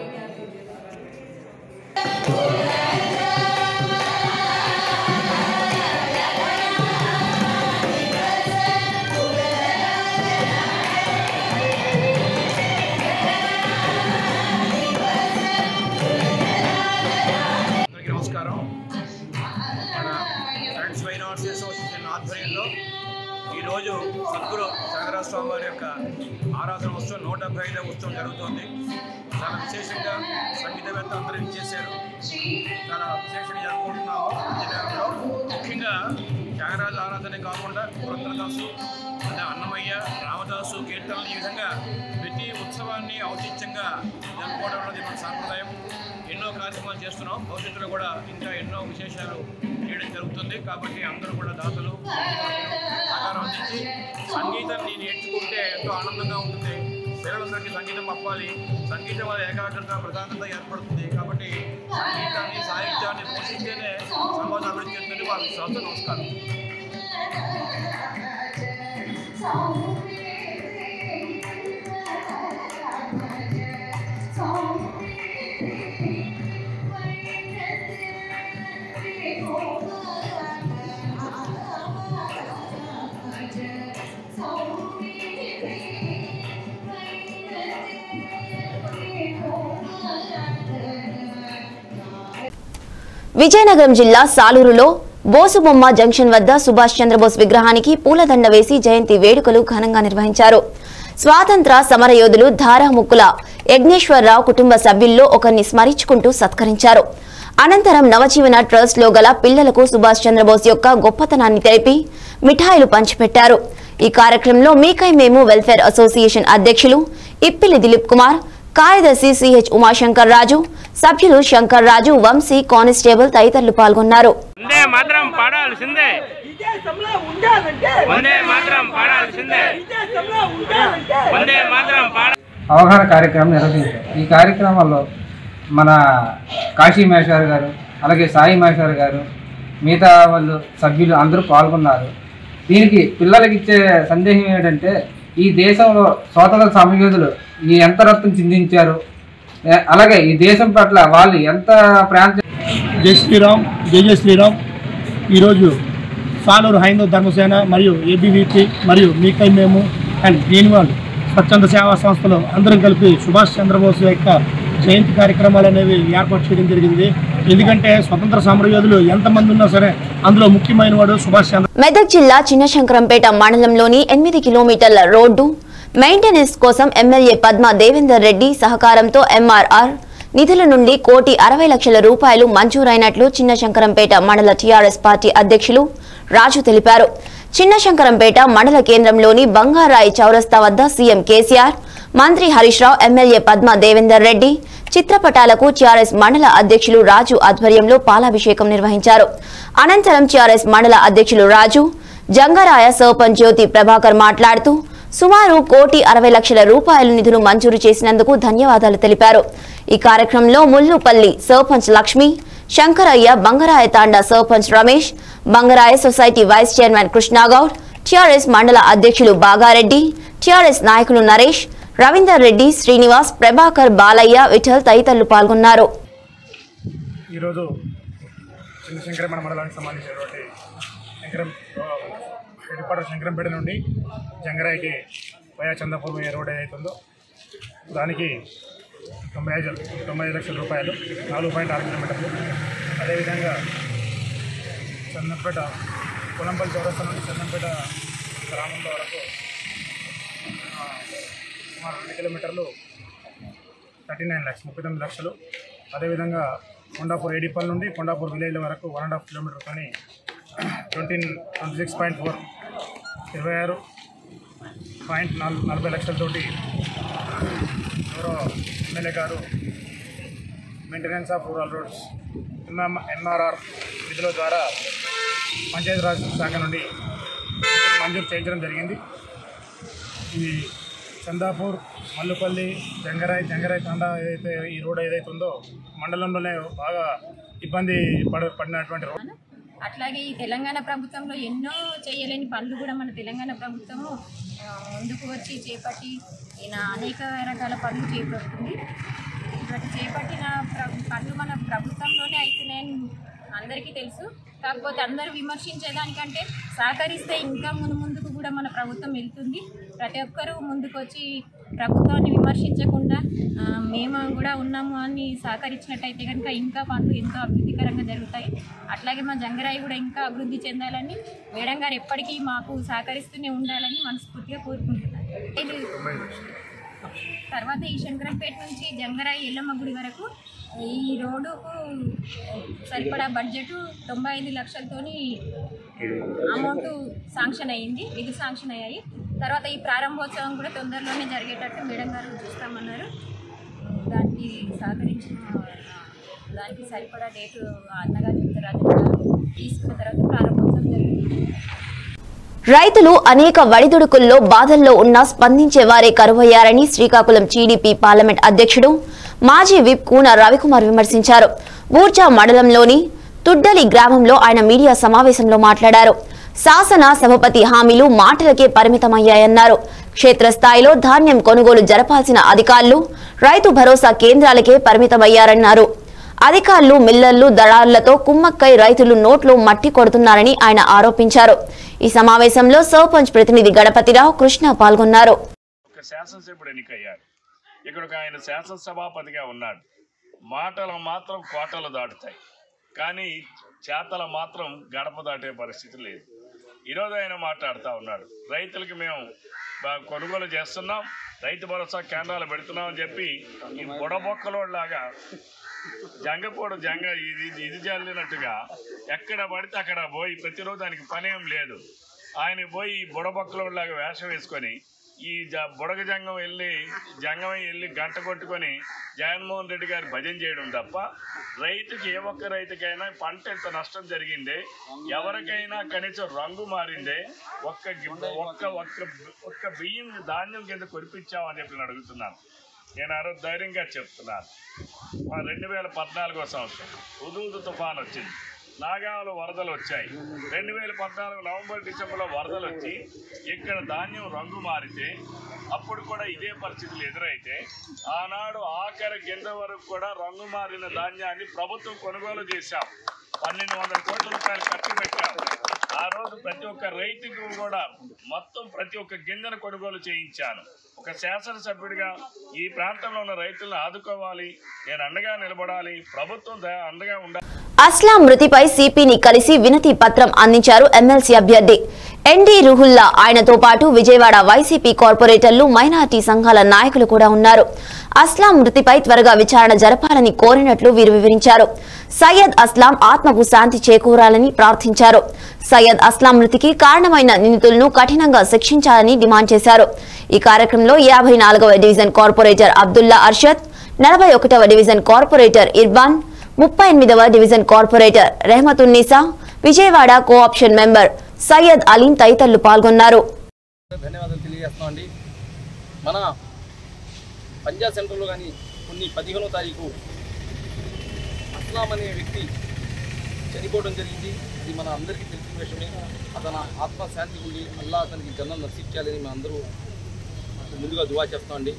అందరికీ నమస్కారం మన ఫ్రెండ్స్ ఫైనాన్స్ అసోసియేషన్ ఆధ్వర్యంలో ఈరోజు సద్గురు త్యాగరాజ స్వామి వారి యొక్క ఆరాధన ఉత్సవం నూట డెబ్బై ఐదవ ఉత్సవం జరుగుతుంది చాలా విశేషంగా సంగీతవేత్త అందరూ ఇచ్చేశారు చాలా విశేషంగా జరుపుకుంటున్నాము విజయనగరంలో ముఖ్యంగా త్యాగరాజు ఆరాధనే కాకుండా పురంధరదాసు అదే అన్నమయ్య రామదాసు కీర్తనలు ఈ విధంగా ప్రతి ఉత్సవాన్ని ఔచిత్యంగా జరుపుకోవడం అనేది మన సాంప్రదాయం ఎన్నో కార్యక్రమాలు చేస్తున్నాం భవిష్యత్తులో కూడా ఇంకా ఎన్నో విశేషాలు చేయడం జరుగుతుంది కాబట్టి అందరూ కూడా దాతలు సహకారం అందించి సంగీతాన్ని నేర్చుకుంటే ఎంతో ఆనందంగా ఉంటుంది పిల్లలందరికీ సంగీతం అప్పాలి సంగీతం వల్ల ఏకాగ్రత ప్రశాంతత ఏర్పడుతుంది కాబట్టి సంగీతాన్ని సాహిత్యాన్ని పోషిస్తేనే సమాజం అభివృద్ధి చెందుతుంది వాళ్ళ విశ్వాసం నమస్కారం విజయనగరం జిల్లా సాలూరులో బోసుబొమ్మ జంక్షన్ వద్ద సుభాష్ చంద్రబోస్ విగ్రహానికి పూలదండ వేసి జయంతి వేడుకలు ఘనంగా నిర్వహించారు స్వాతంత్ర సమరయోధులు ధారాముక్కుల యజ్ఞేశ్వరరావు కుటుంబ సభ్యుల్లో ఒకరిని స్మరించుకుంటూ సత్కరించారు అనంతరం నవజీవన ట్రస్ట్ లో గల పిల్లలకు సుభాష్ చంద్రబోస్ యొక్క గొప్పతనాన్ని తెలిపి మిఠాయిలు పంచిపెట్టారు ఈ కార్యక్రమంలో మీకై మేము వెల్ఫేర్ అసోసియేషన్ అధ్యక్షులు ఇప్పిలి దిలీప్ కుమార్ కార్యదర్శి సిహెచ్ ఉమాశంకర్ రాజు సభ్యులు శంకర్ రాజు వంశీ కానిస్టేబుల్ తదితరులు పాల్గొన్నారు వందే మాత్రం పాడాల్సిందే వందే మాత్రం పాడాల్సిందే వందే మాత్రం పాడ అవగాహన కార్యక్రమం నిర్వహించారు ఈ కార్యక్రమంలో మన కాశీ మేషార్ గారు అలాగే సాయి మేషార్ గారు మిగతా వాళ్ళు సభ్యులు అందరూ పాల్గొన్నారు దీనికి పిల్లలకి ఇచ్చే సందేహం ఏంటంటే ఈ దేశంలో స్వాతంత్ర సమయోధులు ఈ ఎంత రక్తం చిందించారు ఏ- అలాగే ఈ దేశం పట్ల వాళ్ళు ఎంత ప్రాంత జై శ్రీరామ్ జై జై శ్రీరామ్ ఈరోజు సాలూరు హైందవ ధర్మసేన మరియు ఏబీవీపీ మరియు మీకై మేము అండ్ గ్రీన్వాల్ స్వచ్ఛంద సేవా సంస్థలు అందరం కలిపి సుభాష్ చంద్రబోస్ యొక్క జయంతి కార్యక్రమాలు అనేవి ఏర్పాటు చేయడం జరిగింది ఎందుకంటే స్వతంత్ర సమరయోధులు ఎంతమంది ఉన్నా సరే అందులో ముఖ్యమైన వాడు సుభాష్ చంద్ర మెదక్ జిల్లా చిన్నశంకరంపేట మండలంలోని ఎనిమిది కిలోమీటర్ల రోడ్డు మెయింటెనెన్స్ కోసం ఎమ్మెల్యే పద్మ దేవేందర్ రెడ్డి సహకారంతో ఎంఆర్ఆర్ నిధుల నుండి కోటి అరవై లక్షల రూపాయలు మంజూరైనట్లు చిన్నశంకరంపేట మండల టీఆర్ఎస్ పార్టీ అధ్యక్షులు రాజు తెలిపారు చిన్నశంకరంపేట మండల కేంద్రంలోని బంగారాయి చౌరస్తా వద్ద సీఎం కేసీఆర్ మంత్రి హరీష్ రావు ఎమ్మెల్యే పద్మ దేవేందర్ రెడ్డి చిత్రపటాలకు టీఆర్ఎస్ మండల అధ్యక్షులు రాజు ఆధ్వర్యంలో పాలాభిషేకం నిర్వహించారు అనంతరం టీఆర్ఎస్ మండల అధ్యక్షులు రాజు జంగరాయ సర్పంచ్ జ్యోతి ప్రభాకర్ మాట్లాడుతూ సుమారు కోటి అరవై లక్షల రూపాయల నిధులు మంజూరు చేసినందుకు ధన్యవాదాలు తెలిపారు ఈ కార్యక్రమంలో Mullupalli sarpanch Lakshmi Shankaraiah Bangaraya Thanda sarpanch Ramesh Bangaraya society vice chairman Krishnagoud TRS మండల అధ్యక్షులు బాగారెడ్డి టీఆర్ఎస్ నాయకులు నరేష్ రవీందర్ రెడ్డి శ్రీనివాస్ ప్రభాకర్ బాలయ్య విఠల్ తదితరులు పాల్గొన్నారు ఈరోజు చిన్నశంకరమణ మండలానికి సంబంధించినటువంటి శంకరం హెడ్క్వార్టర్ శంకరంపేట నుండి జంగరాయికి వయా చందాపూర్ పోయే రోడ్ ఏదైతుందో దానికి తొంభై ఐదు తొంభై ఐదు లక్షల రూపాయలు నాలుగు పాయింట్ ఆరు కిలోమీటర్లు అదేవిధంగా చందంపేట పొలంపల్లి చౌరస్తా నుండి చందంపేట గ్రామంలో వరకు ఆ, సుమారు రెండు కిలోమీటర్లు థర్టీ నైన్ ల్యాక్స్ ముప్పై తొమ్మిది లక్షలు అదేవిధంగా కొండాపూర్ ఏడిపల్ నుండి కొండాపూర్ విలేజ్ వరకు వన్ అండ్ హాఫ్ కిలోమీటర్ కానీ twenty twenty six point four ఇరవై ఆరు పాయింట్ నాలుగు నలభై లక్షలతోటి ఎవరో ఎమ్మెల్యే గారు maintenance of rural roads MM MRR నిధుల ద్వారా పంచాయతీరాజ్ శాఖ నుండి మంజూరు చేయించడం జరిగింది ఈ చందాపూర్ మల్లుపల్లి జంగరాయ్ జంగరాయ్ తాండా ఏదైతే ఈ రోడ్ ఏదైతే ఉందో మండలంలోనే బాగా ఇబ్బంది పడ పడినటువంటి రోడ్ అట్లాగే ఈ తెలంగాణ ప్రభుత్వంలో ఎన్నో చేయలేని పనులు కూడా మన తెలంగాణ ప్రభుత్వము ఆ, ముందుకు వచ్చి చేపట్టి ఈయన అనేక రకాల పనులు చేపడుతుంది ఇటువంటి చేపట్టిన ప్ర- పనులు మన ప్రభుత్వంలోనే అవుతున్నాయని అందరికీ తెలుసు కాకపోతే అందరూ విమర్శించేదానికంటే సహకరిస్తే ఇంకా ముందు ముందుకు కూడా మన ప్రభుత్వం వెళ్తుంది ప్రతి ఒక్కరూ ముందుకు వచ్చి ప్రభుత్వాన్ని విమర్శించకుండా ఆ, మేము కూడా ఉన్నాము అని సహకరించినట్టయితే కనుక ఇంకా పనులు ఎంతో అభివృద్ధికరంగా జరుగుతాయి అట్లాగే మా జంగరాయి కూడా ఇంకా అభివృద్ధి చెందాలని మేడం గారు ఎప్పటికీ మాకు సహకరిస్తూనే ఉండాలని మనస్ఫూర్తిగా కోరుకుంటున్నాను ఇది తర్వాత ఈ శంకరంపేట నుంచి జంగరాయి ఎల్లమ్మ గుడి వరకు ఈ రోడ్డుకు సరిపడా బడ్జెట్ తొంభై ఐదు లక్షలతోని అమౌంట్ శాంక్షన్ అయ్యింది నిధులు శాంక్షన్ అయ్యాయి తర్వాత ఈ ప్రారంభోత్సవం కూడా తొందరలోనే జరిగేటట్టు మేడం గారు చూస్తామన్నారు దానికి సహకరించిన దానికి సరిపడా డేటు అన్నగారు చెప్తారు అది కూడా తీసుకున్న తర్వాత ప్రారంభోత్సవం జరిగింది రైతులు అనేక వడిదుడుకుల్లో బాధల్లో ఉన్నా స్పందించే వారే కరువయ్యారని శ్రీకాకుళం టీడీపీ పార్లమెంట్ అధ్యక్షుడు మాజీ విప్ కూన రవికుమార్ విమర్శించారు బూర్జా మండలంలోని తుడ్డలి గ్రామంలో ఆయన మీడియా సమావేశంలో మాట్లాడారు శాసన సభపతి హామీలు మాటలకే పరిమితమయ్యాయన్నారు క్షేత్రస్థాయిలో ధాన్యం కొనుగోలు జరపాల్సిన అధికారులు రైతు భరోసా కేంద్రాలకే పరిమితమయ్యారన్నారు అధికారులు మిల్లర్లు దళారులతో కుమ్మక్కై రైతులు నోట్లో మట్టి కొడుతున్నారని ఆయన ఆరోపించారు ఈ సమావేశంలో సర్పంచ్ ప్రతినిధి గణపతిరావు కృష్ణ పాల్గొన్నారు ఒక శాసనసభ్యుడు ఎన్నికయ్యాడు ఇక్కడ ఒక ఆయన శాసనసభాపతిగా ఉన్నాడు మాటలు మాత్రం కోటలు దాటుతాయి కానీ చేతలు మాత్రం గడప దాటే పరిస్థితి లేదు ఈరోజు ఆయన మాట్లాడుతూ ఉన్నాడు రైతులకి మేము బా- కొనుగోలు చేస్తున్నాం రైతు భరోసా కేంద్రాలు పెడుతున్నాం అని చెప్పి ఈ బుడబొక్కలోలాగా జంగపోడు జంగ ఇది ఇది జల్లినట్టుగా ఎక్కడ పడితే అక్కడ పోయి ప్రతిరోజు దానికి పనేం లేదు ఆయన పోయి బుడబొక్కలోలాగా వేషం వేసుకొని ఈ జ బుడగ జంగం వెళ్ళి జంగం వెళ్ళి గంట కొట్టుకొని జగన్మోహన్ రెడ్డి గారి భజన చేయడం తప్ప రైతుకి ఏ ఒక్క రైతుకైనా పంట ఎంత నష్టం జరిగిందే ఎవరికైనా కనీసం రంగు మారిందే ఒక్క గి- ఒక్క ఒక్క ఒక్క బియ్యం ధాన్యం కింద కొరిపించామని చెప్పి నేను అడుగుతున్నాను నేను ఆ రోజు ధైర్యంగా చెప్తున్నాను ఆ రెండు వేల పద్నాలుగో సంవత్సరం ఉదూదు తుఫాన్ వచ్చింది నాగాలు వరదలు వచ్చాయి రెండు వేల పద్నాలుగు నవంబర్ డిసెంబర్లో వరదలు వచ్చి ఇక్కడ ధాన్యం రంగు మారితే అప్పుడు కూడా ఇదే పరిస్థితులు ఎదురైతే ఆనాడు ఆఖరి గింజ వరకు కూడా రంగు మారిన ధాన్యాన్ని ప్రభుత్వం కొనుగోలు చేశాం పన్నెండు వందల కోట్ల రూపాయలు ఖర్చు పెట్టాం ఆ రోజు ప్రతి ఒక్క రైతుకు కూడా మొత్తం ప్రతి ఒక్క గింజను కొనుగోలు చేయించాను ఒక శాసనసభ్యుడిగా ఈ ప్రాంతంలో ఉన్న రైతులను ఆదుకోవాలి నేను అండగా నిలబడాలి ప్రభుత్వం ద- అండగా ఉండాలి అస్లాం మృతిపై సిపిని కలిసి వినతి పత్రం అందించారు ఎమ్మెల్సీ అభ్యర్థి ఎన్డీ రుహుల్లా ఆయనతో పాటు విజయవాడ వైసీపీ కార్పొరేటర్లు మైనార్టీ సంఘాల నాయకులు కూడా ఉన్నారు అస్లాం మృతిపై త్వరగా విచారణ జరపాలని కోరినట్లు వీరు వివరించారు సయ్యద్ అస్లాం ఆత్మకు శాంతి చేకూరాలని ప్రార్థించారు సయ్యద్ అస్లాం మృతికి కారణమైన నిందితులను కఠినంగా శిక్షించాలని డిమాండ్ చేశారు ఈ కార్యక్రమంలో యాభై నాలుగవ డివిజన్ కార్పొరేటర్ అబ్దుల్లా అర్షద్ నలభై ఒకటవ డివిజన్ కార్పొరేటర్ ఇర్బాన్ ముప్పై ఎనిమిదవ division corporator Rahamathunnisa Vijayawada cooption member Syed Aleem తదితరులు పాల్గొన్నారు ధన్యవాదాలు తెలియజేస్తామండి మన పంజాబ్ సెంటర్లో కానీ కొన్ని పదిహేనో తారీఖు అస్లాం అనే వ్యక్తి చనిపోవడం జరిగింది ఇది మన అందరికీ తెలిసిన విషయమే అతను ఆత్మశాంతి ఉండి అల్లా అతనికి జన్మం నశించాలని మేము అందరూ ముందుగా దువా చేస్తామండి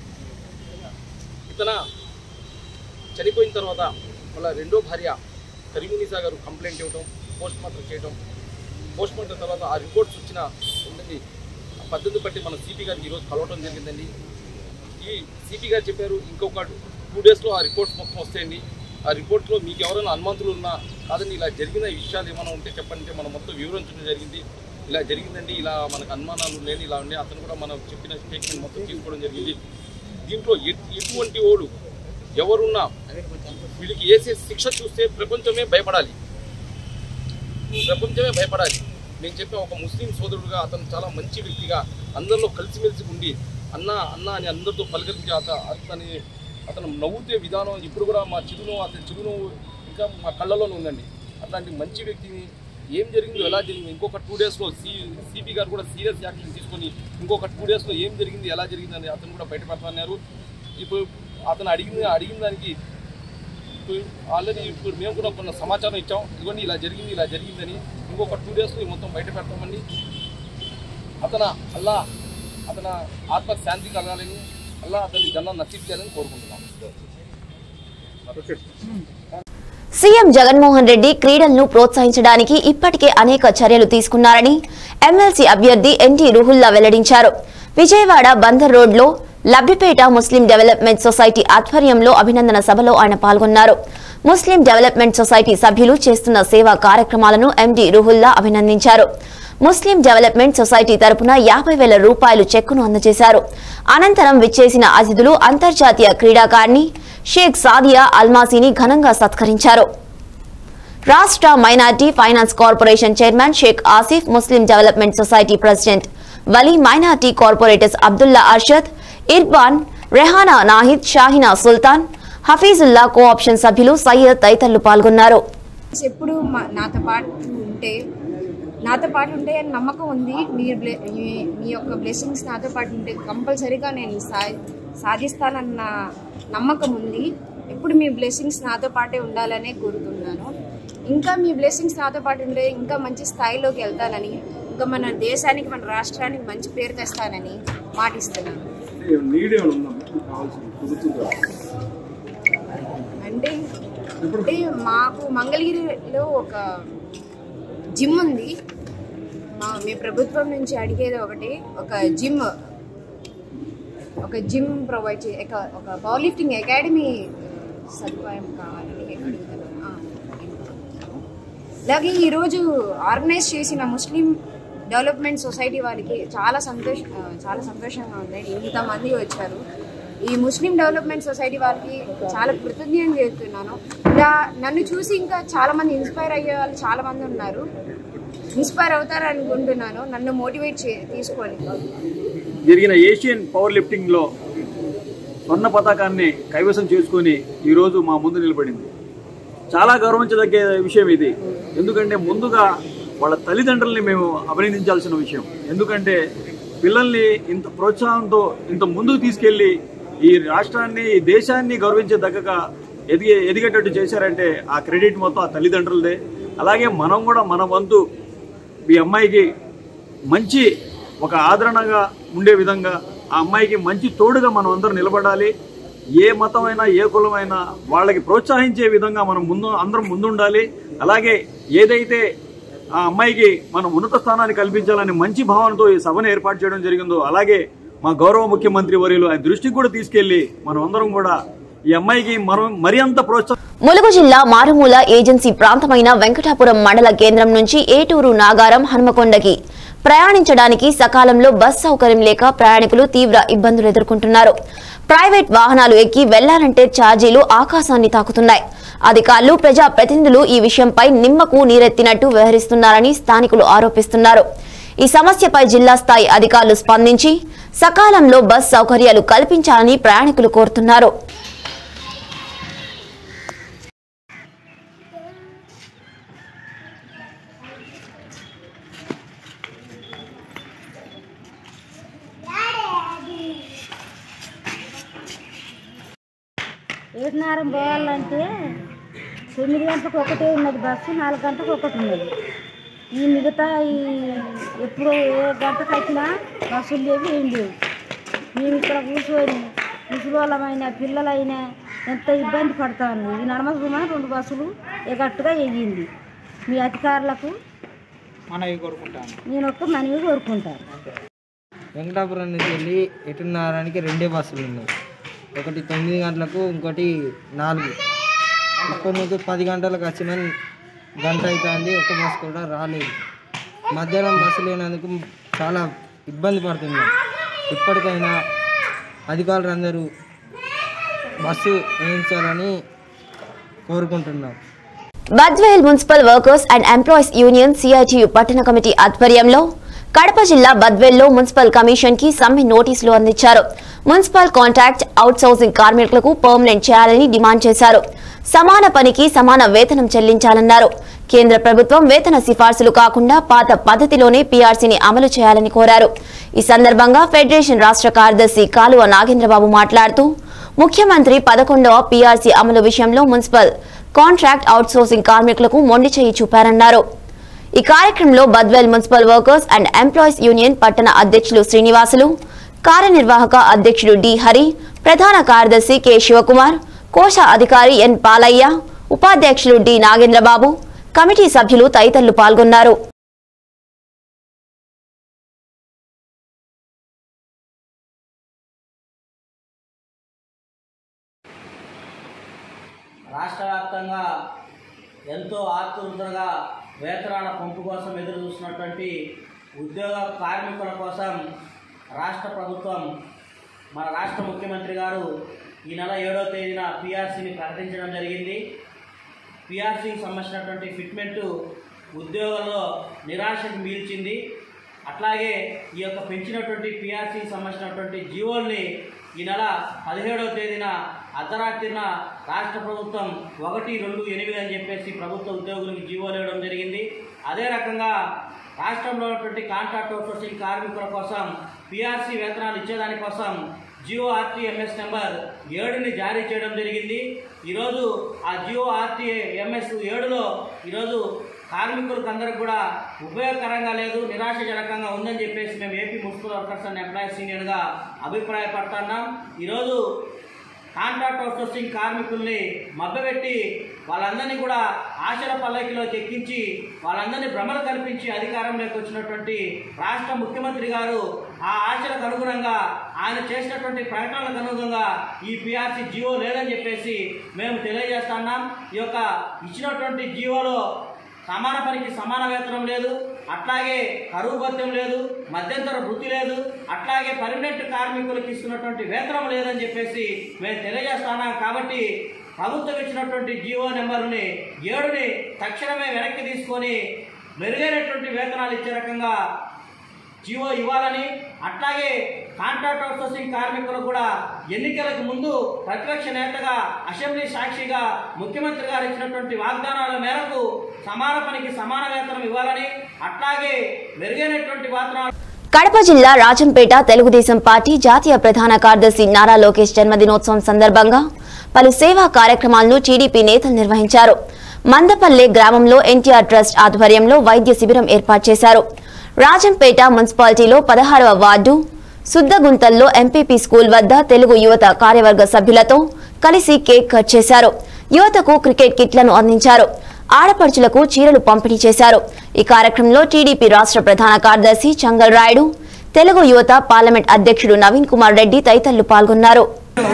ఇతన చనిపోయిన తర్వాత వాళ్ళ రెండో భార్య కరీమునిసా గారు కంప్లైంట్ ఇవ్వడం పోస్ట్ మార్టం చేయడం పోస్ట్ మార్టం తర్వాత ఆ రిపోర్ట్స్ వచ్చిన ఉంటుంది ఆ పద్ధతి బట్టి మన సిపి గారికి ఈరోజు కలవడం జరిగిందండి ఈ సిపి గారు చెప్పారు ఇంకొక టూ డేస్లో ఆ రిపోర్ట్స్ మొత్తం వస్తాయండి ఆ రిపోర్ట్లో మీకు ఎవరైనా అనుమానులు ఉన్నా కాదండి ఇలా జరిగిన విషయాలు ఏమైనా ఉంటే చెప్పండి మనం మొత్తం వివరించడం జరిగింది ఇలా జరిగిందండి ఇలా మనకు అనుమానాలు లేని ఇలా ఉండే అతను కూడా మనం చెప్పిన స్టేట్మెంట్ మొత్తం తీసుకోవడం జరిగింది దీంట్లో ఎట్- ఎటువంటి ఓడు ఎవరున్నా వీళ్ళకి వేసే శిక్ష చూస్తే ప్రపంచమే భయపడాలి ప్రపంచమే భయపడాలి నేను చెప్పిన ఒక ముస్లిం సోదరుడుగా అతను చాలా మంచి వ్యక్తిగా అందరిలో కలిసిమెలిసి ఉండి అన్న అన్న అని అందరితో పలకరించి అత అతని అతను నవ్వుతే విధానం ఇప్పుడు కూడా మా చిరునవ్వు అతని చిరునవ్వు ఇంకా మా కళ్ళలోనే ఉందండి అట్లాంటి మంచి వ్యక్తిని ఏం జరిగిందో ఎలా జరిగింది ఇంకొక టూ డేస్లో సి సిపి గారు కూడా సీరియస్ యాక్షన్ తీసుకొని ఇంకొక టూ డేస్లో ఏం జరిగింది ఎలా జరిగిందని అతను కూడా బయటపెడతాన్నారు ఇప్పుడు అతను అడిగిన అడిగిన దానికి ఇప్పుడు ఆల్రెడీ ఇప్పుడు మేము కూడా కొన్ని సమాచారం ఇచ్చాం ఇదిగోండి ఇలా జరిగింది ఇలా జరిగిందని ఇంకొక టూ డేస్లో మొత్తం బయట పెడతామండి అతను అల్లా అతను ఆత్మ శాంతి కలగాలని అల్లా అతని జన్మ నసీబ్ చేయాలని కోరుకుంటున్నాం సీఎం జగన్మోహన్ రెడ్డి క్రీడలను ప్రోత్సహించడానికి ఇప్పటికే అనేక చర్యలు తీసుకున్నారని ఎమ్మెల్సీ అభ్యర్థి ఎన్టీ రుహుల్లా వెల్లడించారు విజయవాడ బందర్ రోడ్లో లబ్బిపేట ముస్లిం డెవలప్మెంట్ సొసైటీ ఆధ్వర్యంలో అభినందన సభలో ఆయన పాల్గొన్నారు ముస్లిం డెవలప్మెంట్ సొసైటీ సభ్యులు చేస్తున్న సేవా కార్యక్రమాలను ఎండీ రుహుల్లా అభినందించారు ముస్లిం డెవలప్మెంట్ సొసైటీ తరపున యాభై వేల రూపాయలు చెక్కును అందజేశారు అనంతరం విచ్చేసిన అతిథులు అంతర్జాతీయ క్రీడాకారిణి షేక్ సాదియా అల్మాసీని ఘనంగా సత్కరించారు రాష్ట్ర minority finance corporation chairman Sheikh Asif Muslim development society president Wali minority corporators Abdullah Arshad Irban Rehana Nahid Shahina Sultan Hafeezullah cooption సభ్యులు సయ్యద్ తదితరులు పాల్గొన్నారు ఎప్పుడు మా- నాతో పాటు ఉంటే నాతో పాటు ఉంటాయని నమ్మకం ఉంది మీరు బ్లె- మీ- మీ యొక్క బ్లెస్సింగ్స్ నాతో పాటు ఉంటే కంపల్సరీగా నేను సా సాధిస్తానన్న నమ్మకం ఉంది ఎప్పుడు మీ బ్లెస్సింగ్స్ నాతో పాటే ఉండాలనే కోరుతున్నాను ఇంకా మీ బ్లెస్సింగ్స్ నాతో పాటు ఉంటే ఇంకా మంచి స్థాయిలోకి వెళ్తానని ఇంకా మన దేశానికి మన రాష్ట్రానికి మంచి పేరు తెస్తానని మాటిస్తున్నాను నీడ్ ఏమైనా ఉందా మీకు కావాల్సింది ప్రభుత్వం ద్వారా? అంటే అంటే మాకు మంగళగిరిలో ఒక జిమ్ ఉంది మా మీ ప్రభుత్వం నుంచి అడిగేది ఒకటి ఒక జిమ్ ఒక జిమ్ ప్రొవైడ్ చే ఒక- ఒక పవర్ లిఫ్టింగ్ అకాడమీ సదుపాయం కావాలని అడుగుతున్నాను ఆ, అలాగే ఈరోజు ఆర్గనైజ్ చేసిన ముస్లిం డెవలప్మెంట్ సొసైటీ వారికి చాలా సంతోష ఆ, చాలా సంతోషంగా ఉంది ఇంతమంది వచ్చారు ఈ ముస్లిం డెవలప్మెంట్ సొసైటీ వారికి చాలా కృతజ్ఞతలు చేస్తున్నాను ఇలా నన్ను చూసి ఇంకా చాలా మంది ఇన్స్పైర్ అయ్యే వాళ్ళు చాలా మంది ఉన్నారు ఇన్స్పైర్ అవుతారు అనుకుంటున్నాను నన్ను మోటివేట్ చే తీసుకొని జరిగిన ఏషియన్ పవర్ లిఫ్టింగ్లో స్వర్ణ పతాకాన్ని కైవసం చేసుకొని ఈరోజు మా ముందు నిలబడింది చాలా గౌరవించదగ్గ విషయం ఇది ఎందుకంటే ముందుగా వాళ్ళ తల్లిదండ్రుల్ని మేము అభినందించాల్సిన విషయం ఎందుకంటే పిల్లల్ని ఇంత ప్రోత్సాహంతో ఇంత ముందుకు తీసుకెళ్లి ఈ రాష్ట్రాన్ని ఈ దేశాన్ని గౌరవించదగ్గగా ఎదిగే ఎదిగేటట్టు చేశారంటే ఆ క్రెడిట్ మొత్తం ఆ తల్లిదండ్రులదే అలాగే మనం కూడా మన వంతు ఈ అమ్మాయికి మంచి ఒక ఆదరణగా ఉండే విధంగా ఆ అమ్మాయికి మంచి తోడుగా మనం అందరం నిలబడాలి ఏ మతమైనా ఏ కులమైనా వాళ్ళకి ప్రోత్సహించే విధంగా మనం ముందు అందరం ముందుండాలి అలాగే ఏదైతే ఆ అమ్మాయికి మనం ఉన్నత స్థానాన్ని కల్పించాలని మంచి భావనతో ఈ సభను ఏర్పాటు చేయడం జరిగిందో అలాగే మా గౌరవ ముఖ్యమంత్రి వర్యులు ఆయన దృష్టికి కూడా తీసుకెళ్లి మనం అందరం కూడా ఈ అమ్మాయికి మనం మరి అంత ప్రోత్సాహం ములుగు జిల్లా మారుమూల ఏజెన్సీ ప్రాంతమైన వెంకటాపురం మండల కేంద్రం నుంచి ఏటూరు నాగారం హనుమకొండకి ప్రయాణించడానికి సకాలంలో బస్ సౌకర్యం లేక ప్రయాణికులు తీవ్ర ఇబ్బందులు ఎదుర్కొంటున్నారు ప్రైవేట్ వాహనాలు ఎక్కి వెళ్లాలంటే ఛార్జీలు ఆకాశాన్ని తాకుతున్నాయి అధికారులు ప్రజా ప్రతినిధులు ఈ విషయంపై నిమ్మకు నీరెత్తినట్టు వ్యవహరిస్తున్నారని స్థానికులు ఆరోపిస్తున్నారు ఈ సమస్యపై జిల్లా స్థాయి అధికారులు స్పందించి సకాలంలో బస్ సౌకర్యాలు కల్పించాలని ప్రయాణికులు కోరుతున్నారు ఏడున్నరం పోవాలంటే తొమ్మిది గంటలకు ఒకటే ఉన్నది బస్సు నాలుగు గంటలకు ఒకటి ఉన్నది ఈ మిగతా ఈ ఎప్పుడు ఏ గంటకు వచ్చినా బస్సులు లేవు ఏం లేవు మేము ఇక్కడ కూర్చొని ముసలోళ్ళమైనా పిల్లలైనా ఎంత ఇబ్బంది పడతాను ఈ నడమసుమ రెండు బస్సులు ఎగట్టుగా ఎగింది మీ అధికారులకు మనవి కోరుకుంటాను నేను ఒక్క మనవి కోరుకుంటాను వెంకటాపురం నుంచి వెళ్ళి ఎటున్నారానికి రెండే బస్సులు ఉన్నాయి ఒకటి తొమ్మిది గంటలకు ఇంకోటి నాలుగు ఇప్పటి నుంచి పది గంటలకు వచ్చిన గంట అవుతుంది ఒక బస్సు కూడా రాలేదు మధ్యాహ్నం బస్సు లేనందుకు చాలా ఇబ్బంది పడుతున్నాం ఇప్పటికైనా అధికారులు అందరూ బస్సు వేయించాలని కోరుకుంటున్నాం Badvel municipal workers and employees union CITU పట్టణ కమిటీ ఆధ్వర్యంలో కడప జిల్లా బద్వేల్లో మున్సిపల్ కమిషన్ కి సమ్మె నోటీసులు అందించారు మున్సిపల్ కాంట్రాక్ట్ అవుట్సోర్సింగ్ కార్మికులకు పర్మనెంట్ చేయాలని డిమాండ్ చేశారు సమాన పనికి సమాన వేతనం చెల్లించాలన్నారు కేంద్ర ప్రభుత్వం వేతన సిఫార్సులు కాకుండా పాత పద్ధతిలోనే పీఆర్సీని అమలు చేయాలని కోరారు ఈ సందర్భంగా ఫెడరేషన్ రాష్ట్ర కార్యదర్శి కాలువ నాగేంద్రబాబు మాట్లాడుతూ ముఖ్యమంత్రి పదకొండవ పీఆర్సీ అమలు విషయంలో మున్సిపల్ కాంట్రాక్ట్ అవుట్సోర్సింగ్ కార్మికులకు మొండి చేయి చూపారన్నారు ఈ కార్యక్రమంలో Badvel municipal workers and employees union పట్టణ అధ్యక్షులు శ్రీనివాసులు కార్యనిర్వాహక అధ్యక్షుడు డి హరి ప్రధాన కార్యదర్శి కె శివకుమార్ కోశ అధికారి ఎన్ పాలయ్య ఉపాధ్యక్షులు డి నాగేంద్రబాబు కమిటీ సభ్యులు తదితరులు పాల్గొన్నారు రాష్ట్ర వ్యాప్తంగా ఎంతో ఆతృతగా వేతనాల పంపు కోసం ఎదురు చూస్తున్నటువంటి ఉద్యోగ కార్మికుల కోసం రాష్ట్ర ప్రభుత్వం మన రాష్ట్ర ముఖ్యమంత్రి గారు ఈ నెల ఏడో తేదీన పిఆర్సీని ప్రకటించడం జరిగింది పిఆర్సీకి సంబంధించినటువంటి ఫిట్మెంటు ఉద్యోగంలో నిరాశకు మీల్చింది అట్లాగే ఈ యొక్క పెంచినటువంటి పిఆర్సీకి సంబంధించినటువంటి జీవోల్ని ఈ నెల పదిహేడవ తేదీన అర్ధరాత్రిన రాష్ట్ర ప్రభుత్వం ఒకటి రెండు ఎనిమిది అని చెప్పేసి ప్రభుత్వ ఉద్యోగులకు జీవోలు ఇవ్వడం జరిగింది అదే రకంగా రాష్ట్రంలో ఉన్నటువంటి కాంట్రాక్ట్ అవుట్సోర్సింగ్ కార్మికుల కోసం పిఆర్సీ వేతనాలు ఇచ్చేదానికోసం జియో ఆర్టీఎంఎస్ నెంబర్ ఏడుని జారీ చేయడం జరిగింది ఈరోజు ఆ జియో ఆర్టీఎంఎస్ ఏడులో ఈరోజు కార్మికులకు అందరికి కూడా ఉపయోగకరంగా లేదు నిరాశజనకంగా ఉందని చెప్పేసి మేము AP municipal workers and employees యూనియన్గా అభిప్రాయపడుతున్నాం ఈరోజు కాంట్రాక్ట్ అవుట్సోర్సింగ్ కార్మికుల్ని మభ్యపెట్టి వాళ్ళందరినీ కూడా ఆశల పల్లకిలోకి ఎక్కించి వాళ్ళందరినీ భ్రమలు కల్పించి అధికారంలోకి వచ్చినటువంటి రాష్ట్ర ముఖ్యమంత్రి గారు ఆ ఆశలకు అనుగుణంగా ఆయన చేసినటువంటి ప్రకటనలకు అనుగుణంగా ఈ పిఆర్సీ జియో లేదని చెప్పేసి మేము తెలియజేస్తున్నాం ఈ యొక్క ఇచ్చినటువంటి జియోలో సమాన పనికి సమాన వేతనం లేదు అట్లాగే కరువు భత్యం లేదు మధ్యంతర వృత్తి లేదు అట్లాగే పర్మనెంట్ కార్మికులకు ఇస్తున్నటువంటి వేతనం లేదని చెప్పేసి మేము తెలియజేస్తున్నాం కాబట్టి ప్రభుత్వం ఇచ్చినటువంటి జియో నెంబర్ని ఏడుని తక్షణమే వెనక్కి తీసుకొని మెరుగైనటువంటి వేతనాలు ఇచ్చే రకంగా జీవో ఇవ్వాలని అట్లాగే కాంట్రాక్ట్ అవుట్సోర్సింగ్ కార్మికులకు కూడా ఎన్నికలకు ముందు ప్రతిపక్ష నేతగా అసెంబ్లీ సాక్షిగా ముఖ్యమంత్రి గారు ఇచ్చినటువంటి వాగ్దానాల మేరకు సమాన పనికి సమాన వేతనం ఇవ్వాలని అట్లాగే మెరుగైనటువంటి వేతనాలు కడప జిల్లా రాజంపేట తెలుగుదేశం పార్టీ జాతీయ ప్రధాన కార్యదర్శి నారా లోకేష్ జన్మదినోత్సవం సందర్భంగా పలు సేవా కార్యక్రమాలను టీడీపీ నేతలు నిర్వహించారు మందపల్లె గ్రామంలో ఎన్టీఆర్ ట్రస్ట్ ఆధ్వర్యంలో వైద్య శిబిరం ఏర్పాటు చేశారు రాజంపేట మున్సిపాలిటీలో పదహారవ వార్డు సుద్దగుంతల్లో ఎంపీపీ స్కూల్ వద్ద తెలుగు యువత కార్యవర్గ సభ్యులతో కలిసి కేక్ కట్ చేశారు యువతకు క్రికెట్ కిట్లను అందించారు ఆడపడుచులకు చీరలు పంపిణీ చేశారు ఈ కార్యక్రమంలో టీడీపీ రాష్ట్ర ప్రధాన కార్యదర్శి చంగల్ రాయుడు తెలుగు యువత పార్లమెంట్ అధ్యక్షుడు నవీన్ కుమార్ రెడ్డి తదితరులు పాల్గొన్నారు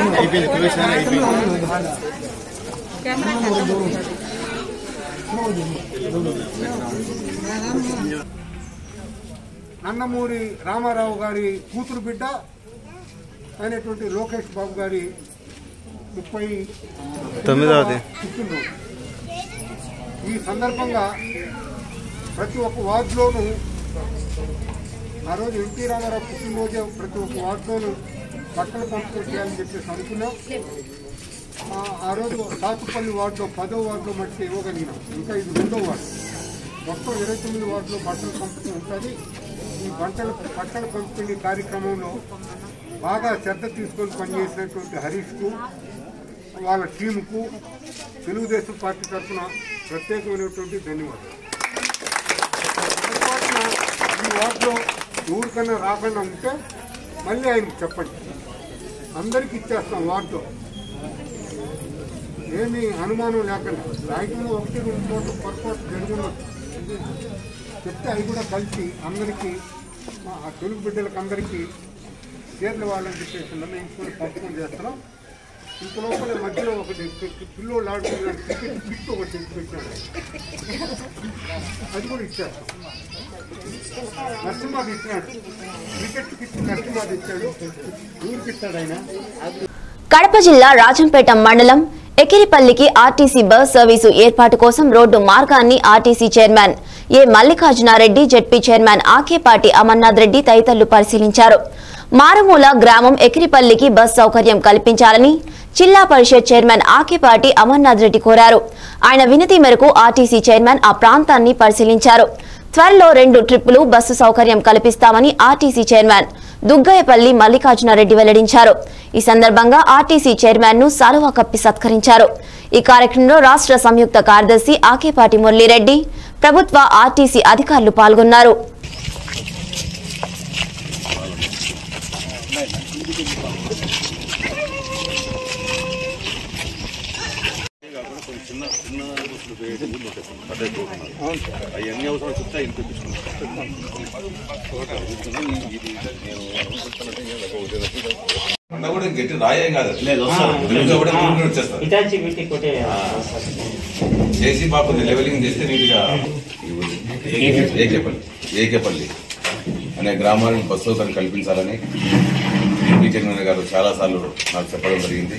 నందమూరి రామారావు గారి కూతురు బిడ్డ అయినటువంటి లోకేష్ బాబు గారి ముప్పై తొమ్మిదవది. పుట్టినరోజు ఈ సందర్భంగా ప్రతి ఒక్క వార్డులోనూ ఆ రోజు ఎన్టీ రామారావు పుట్టినరోజే ప్రతి ఒక్క వార్డులోనూ బట్టలు పంపిణీ చేయాలని చెప్పేసి అనుకున్నాం ఆ- ఆ రోజు సాతుపల్లి వార్డులో పదో వార్డులో మట్టి ఇవ్వగలిగినాం ఇంకా ఇది రెండో వార్డు మొత్తం ఇరవై తొమ్మిది వార్డులో బట్టల పంపిణీ ఉంటుంది ఈ బట్టల బట్టల పంపిణీ కార్యక్రమంలో బాగా శ్రద్ధ తీసుకొని పనిచేసినటువంటి హరీష్కు వాళ్ళ టీముకు తెలుగుదేశం పార్టీ తరఫున ప్రత్యేకమైనటువంటి ధన్యవాదాలు పొరపాటున ఈ వార్డులో ఎవరికన్నా రాకుండా ఉంటే మళ్ళీ ఆయన చెప్పండి అందరికి ఇచ్చేస్తాం వార్డులో ఏమీ అనుమానం లేకుండా రాయటంలో ఒకటి రెండు చోట్ల పొరపాటు జరుగుతుంది చెప్తే అవి కూడా కలిసి అందరికీ మా ఆ తెలుగు బిడ్డలకు అందరికీ చీరలు వాళ్ళని చెప్పేసి నిర్ణయించుకొని పంపకం చేస్తున్నాం ఇంత లోపల మధ్యలో ఒకటి పిల్లోళ్ళు ఆడుతున్న క్రికెట్ కిట్ ఒకటి తెచ్చి పెట్టాడు అది కూడా ఇచ్చేస్తాం నరసింహాది ఇచ్చినాడు క్రికెట్ కిట్ నరసింహాది ఇచ్చాడు ఊరికి ఇస్తాడు ఆయన కడప జిల్లా రాజంపేట మండలం ఎకిరిపల్లికి ఆర్టీసీ బస్ సర్వీసు ఏర్పాటు కోసం రోడ్డు మార్గాన్ని RTC chairman A Mallikarjunareddy ZP chairman Akepati Amarnath Reddy తదితరులు పరిశీలించారు మారుమూల గ్రామం ఎకిరిపల్లికి బస్ సౌకర్యం కల్పించాలని జిల్లా పరిషత్ చైర్మన్ ఆకేపాటి అమర్నాథ్ రెడ్డి కోరారు ఆయన వినతి మేరకు ఆర్టీసీ చైర్మన్ ఆ ప్రాంతాన్ని పరిశీలించారు త్వరలో రెండు ట్రిప్పులు బస్సు సౌకర్యం కల్పిస్తామని ఆర్టీసీ చైర్మన్ దుగ్గయ్యపల్లి మల్లికార్జునారెడ్డి వెల్లడించారు ఈ సందర్భంగా ఆర్టీసీ చైర్మన్ ను సాలువా కప్పి సత్కరించారు ఈ కార్యక్రమంలో రాష్ట్ర సంయుక్త కార్యదర్శి ఆకేపాటి మురళీరెడ్డి ప్రభుత్వ ఆర్టీసీ అధికారులు పాల్గొన్నారు చిన్న చిన్న బస్సులు పోయేటి ఊళ్ళో ఉంటాయి సార్. పెద్ద ఎక్కువ ఉన్నారు. అవన్నీ అవసరం చెప్తే ఆయన తెప్పించుకున్నాం అన్న కూడా గట్టి రాయేం కాదు లేదు, తెలుగుగా కూడా ఊరికి వచ్చేస్తారు ఇటాచి పెట్టి కొట్టే చేసి బాబు లెవెలింగ్ చేస్తే నీట్గా ఏకేపల్లి ఏకేపల్లి అనే గ్రామానికి బస్సు సౌకర్యం కల్పించాలని ఎంపీ చైర్మన్ గారు చాలాసార్లు నాకు చెప్పడం జరిగింది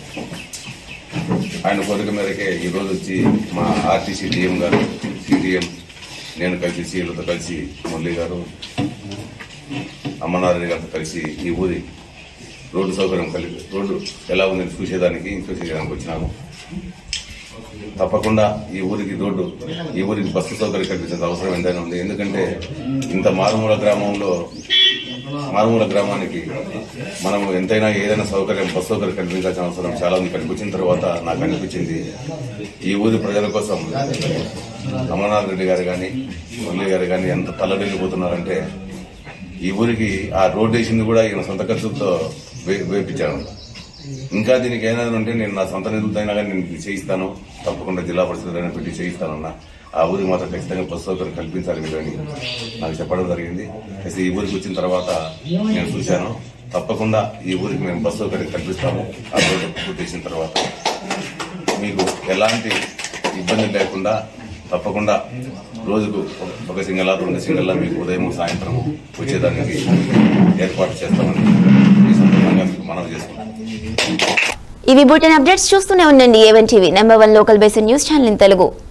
ఆయన కోరిక మేరకే ఈ రోజు వచ్చి మా ఆర్టీసీ డిఎం గారు సిడిఎం నేను కలిసి సీలతో కలిసి మురళి గారు అమ్మనారాయణ గారితో కలిసి ఈ ఊరి రోడ్డు సౌకర్యం కలిపి రోడ్డు ఎలా ఉందని చూసేదానికి ఇన్స్పెక్షన్ చేయడానికి వచ్చినాము తప్పకుండా ఈ ఊరికి రోడ్డు ఈ ఊరికి బస్సు సౌకర్యం కల్పించిన అవసరం ఎంతైనా ఉంది ఎందుకంటే ఇంత మారుమూల గ్రామంలో మారుమూల గ్రామానికి మనం ఎంతైనా ఏదైనా సౌకర్యం బస్సు సౌకర్యం కల్పించాల్సిన అవసరం చాలా ఉంది ఇక్కడికి వచ్చిన తర్వాత నాకు అనిపించింది ఈ ఊరి ప్రజల కోసం అమర్నాథ్ రెడ్డి గారు కానీ మురళి గారు కానీ ఎంత తల్లడిల్లిపోతున్నారంటే ఈ ఊరికి ఆ రోడ్ వేసింది కూడా ఈయన సొంత ఖర్చులతో వే- వేపించాను ఇంకా దీనికి ఏదైనా ఉంటే నేను నా సొంత నిధులతో అయినా కానీ నేను ఇది చేయిస్తాను తప్పకుండా జిల్లా పరిషత్ అయినా పెట్టి చేయిస్తానన్నా ఆ ఊరికి మాత్రం ఖచ్చితంగా బస్సు సౌకర్యం కల్పించాలి మీరు అని నాకు చెప్పడం జరిగింది అయితే ఈ ఊరికి వచ్చిన తర్వాత నేను చూశాను తప్పకుండా ఈ ఊరికి మేము బస్సు సౌకర్యం కల్పిస్తాము ఆ రోజు పూర్తి చేసిన తర్వాత మీకు ఎలాంటి ఇబ్బంది లేకుండా తప్పకుండా రోజుకు ఒక సింగల్లా రెండు సింగల్లా మీకు ఉదయం సాయంత్రం వచ్చేదానికి ఏర్పాటు చేస్తామని ఈ సందర్భంగా మీకు మనవి చేసుకుంటాం ఇవి బులెటిన్ అప్డేట్స్ చూస్తూనే ఉండండి A one TV number one local basin news channel in Telugu